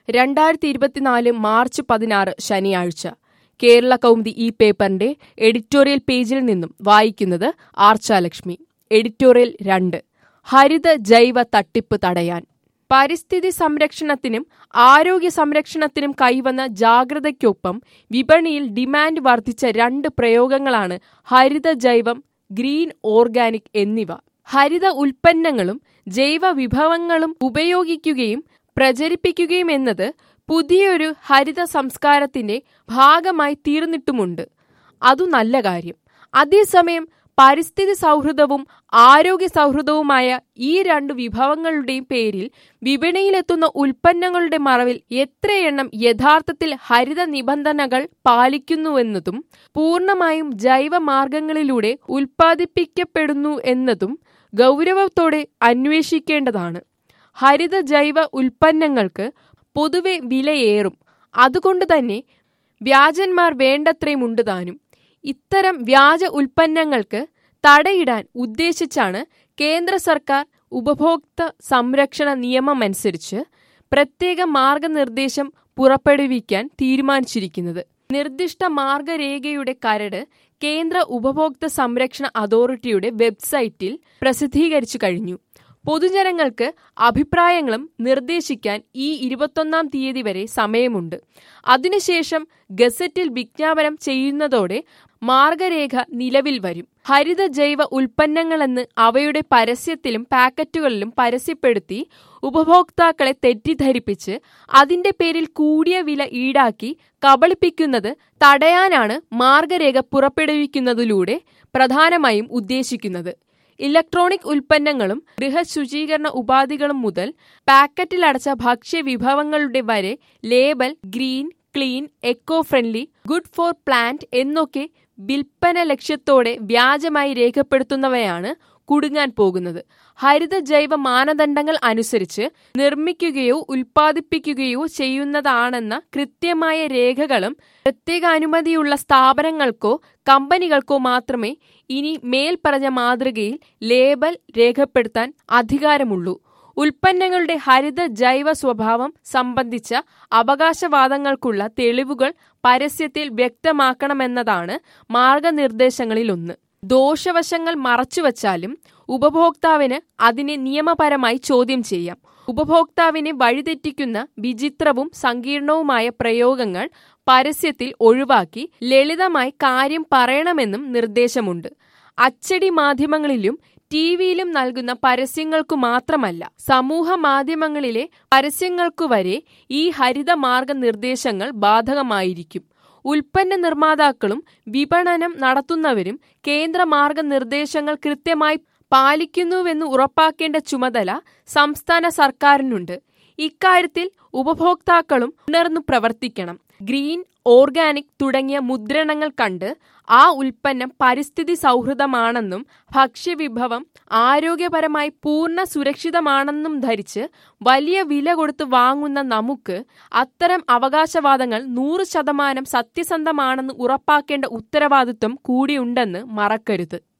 രണ്ടായിരത്തി ഇരുപത്തിനാല് മാർച്ച് പതിനാറ് ശനിയാഴ്ച കേരള കൗമുദി ഈ പേപ്പറിന്റെ എഡിറ്റോറിയൽ പേജിൽ നിന്നും വായിക്കുന്നത് ആർച്ചാലക്ഷ്മി എഡിറ്റോറിയൽ രണ്ട് ഹരിത ജൈവ തട്ടിപ്പ് തടയാൻ പരിസ്ഥിതി സംരക്ഷണത്തിനും ആരോഗ്യ സംരക്ഷണത്തിനും കൈവന്ന ജാഗ്രതയ്ക്കൊപ്പം വിപണിയിൽ ഡിമാൻഡ് വർദ്ധിച്ച രണ്ട് പ്രയോഗങ്ങളാണ് ഹരിത ജൈവം ഗ്രീൻ ഓർഗാനിക് എന്നിവ ഹരിത ഉൽപ്പന്നങ്ങളും ജൈവ വിഭവങ്ങളും ഉപയോഗിക്കുകയും പ്രചരിപ്പിക്കുകയും എന്നത് പുതിയൊരു ഹരിത സംസ്കാരത്തിന്റെ ഭാഗമായി തീർന്നിട്ടുമുണ്ട് അതു നല്ല കാര്യം അതേസമയം പരിസ്ഥിതി സൗഹൃദവും ആരോഗ്യ സൗഹൃദവുമായ ഈ രണ്ട് വിഭവങ്ങളുടെയും പേരിൽ വിപണിയിലെത്തുന്ന ഉൽപ്പന്നങ്ങളുടെ മറവിൽ എത്രയെണ്ണം യഥാർത്ഥത്തിൽ ഹരിത നിബന്ധനകൾ പാലിക്കുന്നുവെന്നതും പൂർണ്ണമായും ജൈവ മാർഗങ്ങളിലൂടെ ഉൽപ്പാദിപ്പിക്കപ്പെടുന്നു എന്നതും ഗൗരവത്തോടെ അന്വേഷിക്കേണ്ടതാണ് ഹരിത ജൈവ ഉൽപ്പന്നങ്ങൾക്ക് പൊതുവെ വിലയേറും അതുകൊണ്ട് തന്നെ വ്യാജന്മാർ വേണ്ടത്രയുമുണ്ട് താനും ഇത്തരം വ്യാജ ഉൽപ്പന്നങ്ങൾക്ക് തടയിടാൻ ഉദ്ദേശിച്ചാണ് കേന്ദ്ര സർക്കാർ ഉപഭോക്തൃ സംരക്ഷണ നിയമമനുസരിച്ച് പ്രത്യേക മാർഗനിർദ്ദേശം പുറപ്പെടുവിക്കാൻ തീരുമാനിച്ചിരിക്കുന്നത് നിർദ്ദിഷ്ട മാർഗരേഖയുടെ കരട് കേന്ദ്ര ഉപഭോക്തൃ സംരക്ഷണ അതോറിറ്റിയുടെ വെബ്സൈറ്റിൽ പ്രസിദ്ധീകരിച്ചു കഴിഞ്ഞു പൊതുജനങ്ങൾക്ക് അഭിപ്രായങ്ങളും നിർദ്ദേശിക്കാൻ ഈ ഇരുപത്തൊന്നാം തീയതി വരെ സമയമുണ്ട് അതിനുശേഷം ഗസറ്റിൽ വിജ്ഞാപനം ചെയ്യുന്നതോടെ മാർഗരേഖ നിലവിൽ വരും ഹരിത ജൈവ ഉൽപ്പന്നങ്ങളെന്ന് അവയുടെ പരസ്യത്തിലും പാക്കറ്റുകളിലും പരസ്യപ്പെടുത്തി ഉപഭോക്താക്കളെ തെറ്റിദ്ധരിപ്പിച്ച് അതിന്റെ പേരിൽ കൂടിയ വില ഈടാക്കി കബളിപ്പിക്കുന്നത് തടയാനാണ് മാർഗരേഖ പുറപ്പെടുവിക്കുന്നതിലൂടെ പ്രധാനമായും ഉദ്ദേശിക്കുന്നത് ഇലക്ട്രോണിക് ഉൽപ്പന്നങ്ങളും ഗൃഹശുചീകരണ ഉപാധികളും മുതൽ പാക്കറ്റിലടച്ച ഭക്ഷ്യവിഭവങ്ങളുടെ വരെ label green clean eco friendly good for plant എന്നൊക്കെ വിൽപ്പന ലക്ഷ്യത്തോടെ വ്യാജമായി രേഖപ്പെടുത്തുന്നവയാണ് കുടുങ്ങാൻ പോകുന്നത് ഹരിത ജൈവ മാനദണ്ഡങ്ങൾ അനുസരിച്ച് നിർമ്മിക്കുകയോ ഉൽപ്പാദിപ്പിക്കുകയോ ചെയ്യുന്നതാണെന്ന കൃത്യമായ രേഖകളും പ്രത്യേക അനുമതിയുള്ള സ്ഥാപനങ്ങൾക്കോ കമ്പനികൾക്കോ മാത്രമേ ഇനി മേൽപ്പറഞ്ഞ മാതൃകയിൽ ലേബൽ രേഖപ്പെടുത്താൻ അധികാരമുള്ളൂ ഉൽപ്പന്നങ്ങളുടെ ഹരിത ജൈവ സ്വഭാവം സംബന്ധിച്ച അവകാശവാദങ്ങൾക്കുള്ള തെളിവുകൾ പരസ്യത്തിൽ വ്യക്തമാക്കണമെന്നതാണ് മാർഗനിർദ്ദേശങ്ങളിലൊന്ന് ദോഷവശങ്ങൾ മറച്ചുവച്ചാലും ഉപഭോക്താവിന് അതിനെ നിയമപരമായി ചോദ്യം ചെയ്യാം ഉപഭോക്താവിനെ വഴിതെറ്റിക്കുന്ന വിചിത്രവും സങ്കീർണവുമായ പ്രയോഗങ്ങൾ പരസ്യത്തിൽ ഒഴിവാക്കി ലളിതമായി കാര്യം പറയണമെന്നും നിർദ്ദേശമുണ്ട് അച്ചടി മാധ്യമങ്ങളിലും ടി വിയിലും നൽകുന്ന പരസ്യങ്ങൾക്കു മാത്രമല്ല സമൂഹ മാധ്യമങ്ങളിലെ പരസ്യങ്ങൾക്കു വരെ ഈ ഹരിത മാർഗനിർദ്ദേശങ്ങൾ ബാധകമായിരിക്കും ഉൽപ്പന്ന നിർമ്മാതാക്കളും വിപണനം നടത്തുന്നവരും കേന്ദ്ര മാർഗനിർദ്ദേശങ്ങൾ കൃത്യമായി പാലിക്കുന്നുവെന്ന് ഉറപ്പാക്കേണ്ട ചുമതല സംസ്ഥാന സർക്കാരിനുണ്ട് ഇക്കാര്യത്തിൽ ഉപഭോക്താക്കളും ഉണർന്നു പ്രവർത്തിക്കണം ഗ്രീൻ ഓർഗാനിക് തുടങ്ങിയ മുദ്രണങ്ങൾ കണ്ട് ആ ഉൽപ്പന്നം പരിസ്ഥിതി സൗഹൃദമാണെന്നും ഭക്ഷ്യവിഭവം ആരോഗ്യപരമായി പൂർണ്ണ സുരക്ഷിതമാണെന്നും ധരിച്ച് വലിയ വില കൊടുത്ത് വാങ്ങുന്ന നമുക്ക് അത്തരം അവകാശവാദങ്ങൾ നൂറ് ശതമാനം സത്യസന്ധമാണെന്ന് ഉറപ്പാക്കേണ്ട ഉത്തരവാദിത്വം കൂടിയുണ്ടെന്ന് മറക്കരുത്